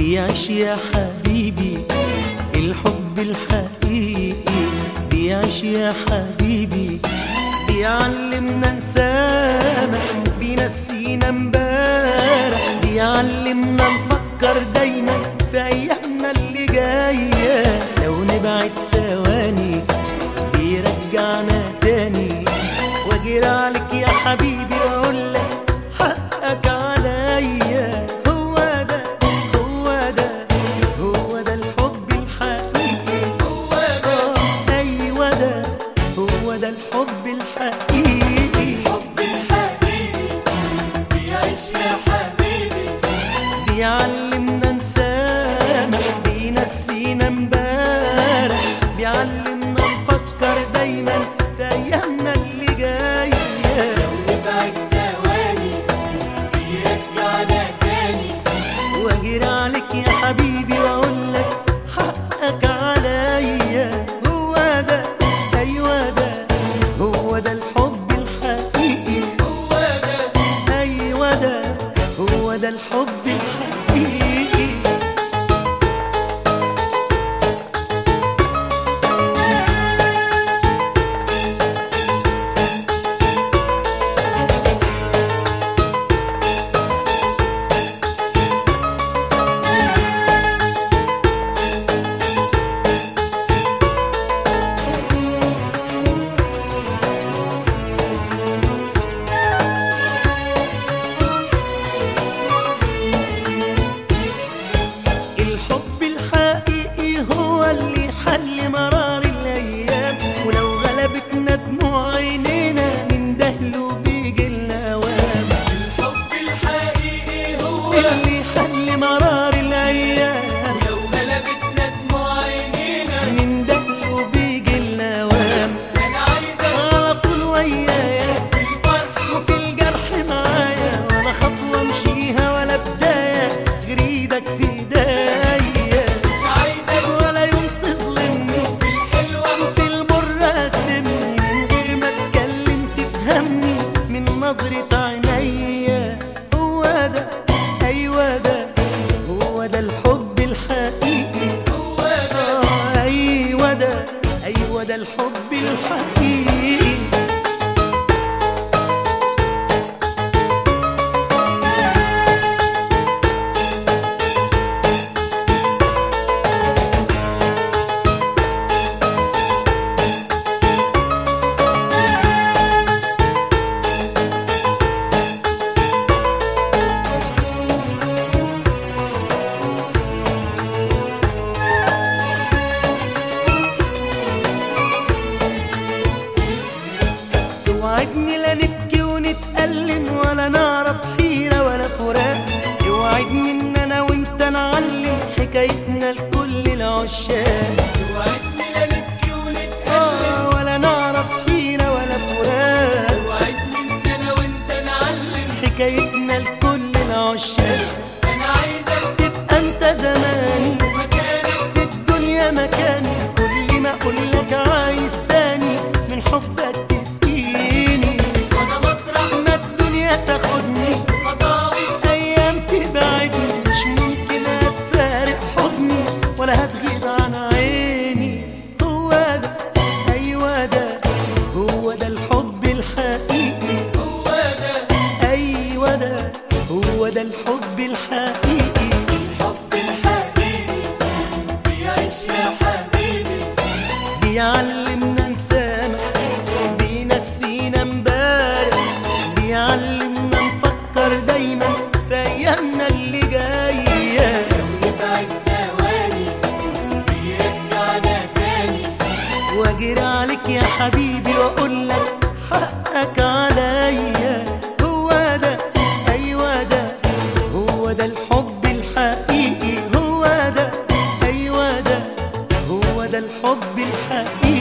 بيعيش يا حبيبي الحب الحقيقي بيعيش يا حبيبي بيعلمنا نسامح بينسينا امبارح بيعلمنا نفكر دايما في ايامنا اللي جايه لو نبعد ثواني بيرجعنا تاني واجري عليك يا حبيبي واقول لك حقك عليا هو ده هو ده هو ده الحب الحقيقي هو ده ايوه ده هو ده الحب الحقيقي حب الحبيبي بيعيش يا حبيبي بيعلمنا نسامح بينسينا امبارح بيعلمنا نفكر دايما في ايامنا اللي جايه نبعد ثواني بيرجعنا تاني واجري عليك يا حبيبي واقول لك حقك عليا هو ده ايوه ده هو ده الحب الحقيقي هو ده ايوه ده هو ده الحب الحقيقي الحب الحقيقي هو اللي حل مرار الايام ولو غلبتنا دموع عينينا من دهله بيجي الاوام الحب الحقيقي هو اللي حل مرار الايام لو غلبتنا دموع عينينا من دهله بيجي الاوام انا عايزك على طول ويايا في الفرح وفي الجرح معايا ولا خطوه امشيها ولا بدايه غير ايدك في ايديا مش عايزك ولا يوم تظلمني بالحلوة في المر قسمني من غير ما اتكلم تفهمني من نظرة عينيا هو ده ايوه ده هو ده الحب الحقيقي هو ده آه ايوه ده ايوه ده الحب الحقيقي توعدني لا نبكي ونتألم ولا نعرف حيرة ولا فراق توعدني ان انا وانت نعلم حكايتنا لكل العشاق توعدني لا نبكي ونتقابل آه ولا نعرف حيرة ولا فراق توعدني ان انا وانت نعلم حكايتنا لكل العشاق انا عايزك تبقى انت زماني مكانك في الدنيا مكاني كل ما اقول لك عايز تاني من حبك تسقيني وانا مطرح ما الدنيا تاخدني خطاوي ايام تبعدني مش ممكن هتفارق حضني ولا هتغيب عن عيني هو ده ايوه ده هو ده الحب الحقيقي هو ده ايوه ده هو ده الحب الحقيقي الحب الحقيقي بيعيش يا حبيبي بيعلمنا نسامح بينسينا امبارح بيعلمنا نفكر دايما في ايامنا اللي جايه نبعد ثواني بيرجعنا تاني واجري عليك يا حبيبي واقول لك حقك عليا هو ده ايوه ده هو ده الحب الحقيقي هو ده ايوه ده هو ده الحب الحقيقي